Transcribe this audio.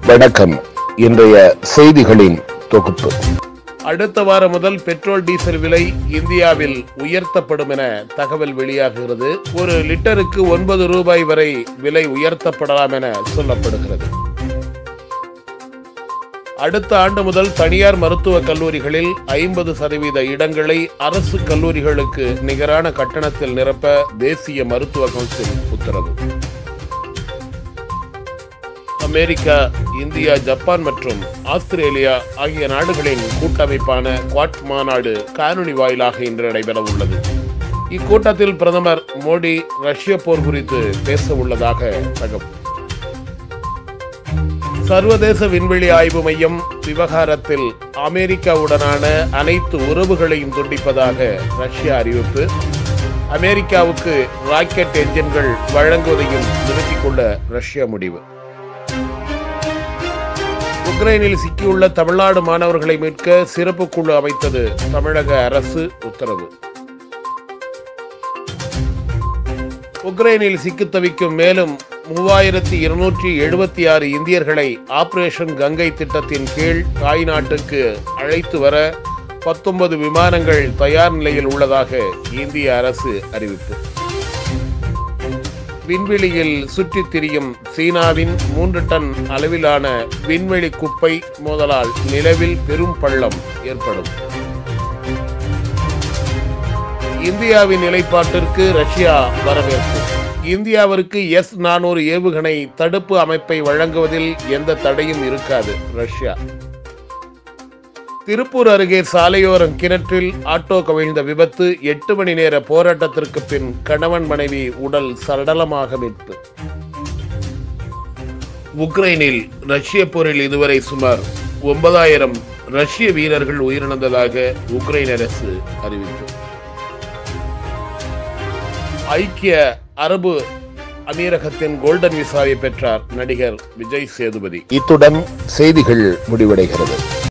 வணக்கம் இன்றைய செய்திகளின் தொகுப்பு அடுத்த வாரம் முதல் பெட்ரோல் டீசல் விலை இந்தியாவில் உயர்த்தப்படும் என தகவல் வெளியாகிறது ஒரு லிட்டருக்கு ஒன்பது ரூபாய் வரை விலை உயர்த்தப்படலாம் என சொல்லப்படுகிறது அடுத்த ஆண்டு முதல் தனியார் மருத்துவக் கல்லூரிகளில் ஐம்பது சதவீத இடங்களை அரசு கல்லூரிகளுக்கு நிகரான கட்டணத்தில் நிரப்ப தேசிய மருத்துவ கவுன்சில் உத்தரவு அமெரிக்கா இந்தியா ஜப்பான் மற்றும் ஆஸ்திரேலியா ஆகிய நாடுகளின் கூட்டமைப்பான குவாட் மாநாடு காணொலி வாயிலாக இன்று நடைபெற உள்ளது இக்கூட்டத்தில் பிரதமர் மோடி ரஷ்ய போர் குறித்து பேச உள்ளதாக தகவல் சர்வதேச விண்வெளி ஆய்வு மையம் விவகாரத்தில் அமெரிக்காவுடனான அனைத்து உறவுகளையும் துண்டிப்பதாக ரஷ்யா அறிவிப்பு அமெரிக்காவுக்கு ராக்கெட் என்ஜின்கள் வழங்குவதையும் நிறுத்திக் கொள்ள ரஷ்யா முடிவு உக்ரைனில் சிக்கியுள்ள தமிழ்நாடு மாணவர்களை மீட்க சிறப்பு குழு அமைத்தது தமிழக அரசு உத்தரவு உக்ரைனில் சிக்கித் தவிக்கும் மேலும் மூவாயிரத்தி இருநூற்றி எழுபத்தி ஆறு இந்தியர்களை ஆபரேஷன் கங்கை திட்டத்தின் கீழ் தாய்நாட்டுக்கு அழைத்து வர பத்தொன்பது விமானங்கள் தயார் நிலையில் உள்ளதாக இந்திய அரசு அறிவிப்பு விண்வெளியில் சுற்றித் திரியும் சீனாவின் மூன்று டன் அளவிலான விண்வெளி குப்பை மோதலால் நிலவில் பெரும் பள்ளம் ஏற்படும் இந்தியாவின் நிலைப்பாட்டிற்கு ரஷ்யா வரவேற்பு இந்தியாவிற்கு எஸ் நானூறு ஏவுகணை தடுப்பு அமைப்பை வழங்குவதில் எந்த தடையும் இருக்காது ரஷ்யா திருப்பூர் அருகே சாலையோரம் கிணற்றில் ஆட்டோ கவிழ்ந்த விபத்து எட்டு மணி நேர போராட்டத்திற்கு பின் கணவன் மனைவி உடல் சடலமாக மீட்பு உக்ரைனில் ரஷ்ய போரில் இதுவரை சுமார் ஒன்பதாயிரம் ரஷ்ய வீரர்கள் உயிரிழந்ததாக உக்ரைன் அரசு அறிவிப்பு ஐக்கிய அரபு அமீரகத்தின் கோல்டன் விசாவை பெற்றார் நடிகர் விஜய் சேதுபதி இத்துடன் செய்திகள் முடிவடைகிறது